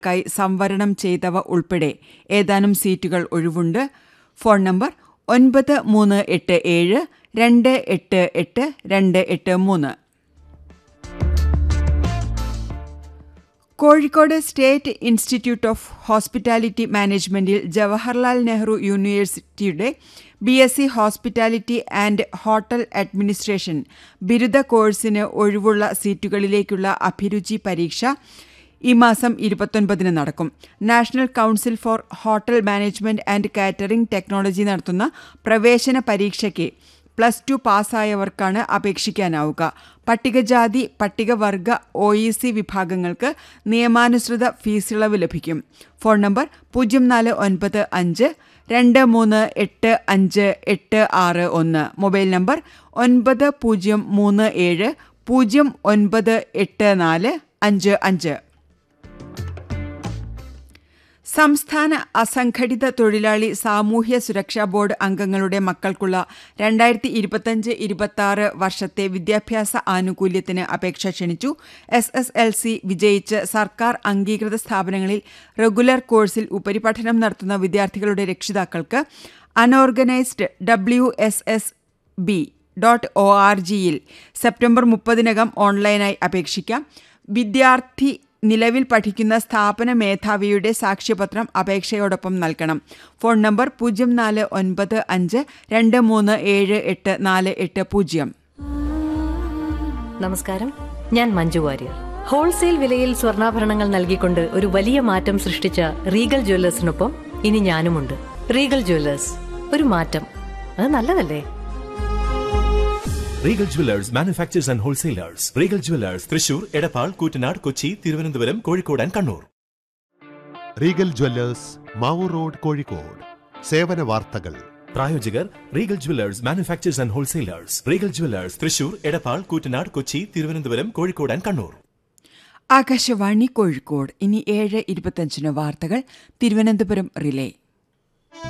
ക്കായി സംവരണം ചെയ്തവ ഉൾപ്പെടെ ഏതാനും സീറ്റുകൾ ഒഴിവുണ്ട് ഫോൺ നമ്പർ ഒൻപത് മൂന്ന് എട്ട് ഏഴ് രണ്ട് എട്ട് എട്ട് രണ്ട് എട്ട് മൂന്ന് Kozhikode state institute of hospitality മാനേജ്മെന്റിൽ ജവഹർലാൽ നെഹ്റു യൂണിവേഴ്സിറ്റിയുടെ B S C hospitality and hotel administration ബിരുദ കോഴ്സിന് ഒഴിവുള്ള സീറ്റുകളിലേക്കുള്ള അഭിരുചി പരീക്ഷ ഈ മാസം ഇരുപത്തൊൻപതിന് നടക്കും national council for hotel management and catering technology നടത്തുന്ന പ്രവേശന പരീക്ഷയ്ക്ക് പ്ലസ് ടു പാസ്സായവർക്കാണ് അപേക്ഷിക്കാനാവുക പട്ടികജാതി പട്ടികവർഗ ഒ ഇ സി വിഭാഗങ്ങൾക്ക് നിയമാനുസൃത ഫീസിളവ് ലഭിക്കും ഫോൺ നമ്പർ പൂജ്യം നാല് ഒൻപത് അഞ്ച് രണ്ട് മൂന്ന് എട്ട് അഞ്ച് എട്ട് ആറ് ഒന്ന് മൊബൈൽ നമ്പർ ഒൻപത് പൂജ്യം മൂന്ന് ഏഴ് പൂജ്യം ഒൻപത് എട്ട് നാല് അഞ്ച് അഞ്ച് സംസ്ഥാന അസംഘടിത തൊഴിലാളി സാമൂഹ്യ സുരക്ഷാ ബോർഡ് അംഗങ്ങളുടെ മക്കൾക്കുള്ള രണ്ടായിരത്തി ഇരുപത്തഞ്ച് ഇരുപത്തി വർഷത്തെ വിദ്യാഭ്യാസ ആനുകൂല്യത്തിന് അപേക്ഷ ക്ഷണിച്ചു എസ് എസ് എൽ സി വിജയിച്ച് സർക്കാർ അംഗീകൃത സ്ഥാപനങ്ങളിൽ റെഗുലർ കോഴ്സിൽ ഉപരിപഠനം നടത്തുന്ന വിദ്യാർത്ഥികളുടെ രക്ഷിതാക്കൾക്ക് unorganised W S S B dot O R ജിയിൽ സെപ്റ്റംബർ മുപ്പതിനകം ഓൺലൈനായി അപേക്ഷിക്കാം വിദ്യാർത്ഥി നിലവിൽ പഠിക്കുന്ന സ്ഥാപന മേധാവിയുടെ സാക്ഷ്യപത്രം അപേക്ഷയോടൊപ്പം നൽകണം ഫോൺ നമ്പർ പൂജ്യം നാല് ഒൻപത് അഞ്ച് രണ്ട് മൂന്ന് ഏഴ് എട്ട് നാല് എട്ട് പൂജ്യം നമസ്കാരം ഞാൻ മഞ്ജു വാര്യർ ഹോൾസെയിൽ വിലയിൽ സ്വർണ്ണാഭരണങ്ങൾ നൽകിക്കൊണ്ട് ഒരു വലിയ മാറ്റം സൃഷ്ടിച്ച റീഗൽ ജ്വല്ലേഴ്സിനൊപ്പം ഇനി ഞാനുമുണ്ട് റീഗൽ ജ്വല്ലേഴ്സ് ഒരു മാറ്റം അത് നല്ലതല്ലേ Regal Jewellers manufacturers and wholesalers Regal Jewellers Thrissur Edappal Koottanad Kochi Thiruvananthapuram Kozhikode and Kannur Regal Jewellers Mavoor road Kozhikode സേവന വാർത്തകൾ പ്രായോജകർ Regal Jewellers manufacturers and wholesalers Regal Jewellers Thrissur Edappal Koottanad Kochi Thiruvananthapuram Kozhikode and Kannur Akashvani Kozhikode ഇനി ഏഴ് ഇരുപത്തഞ്ചിന് വാർത്തകൾ തിരുവനന്തപുരം റിലേ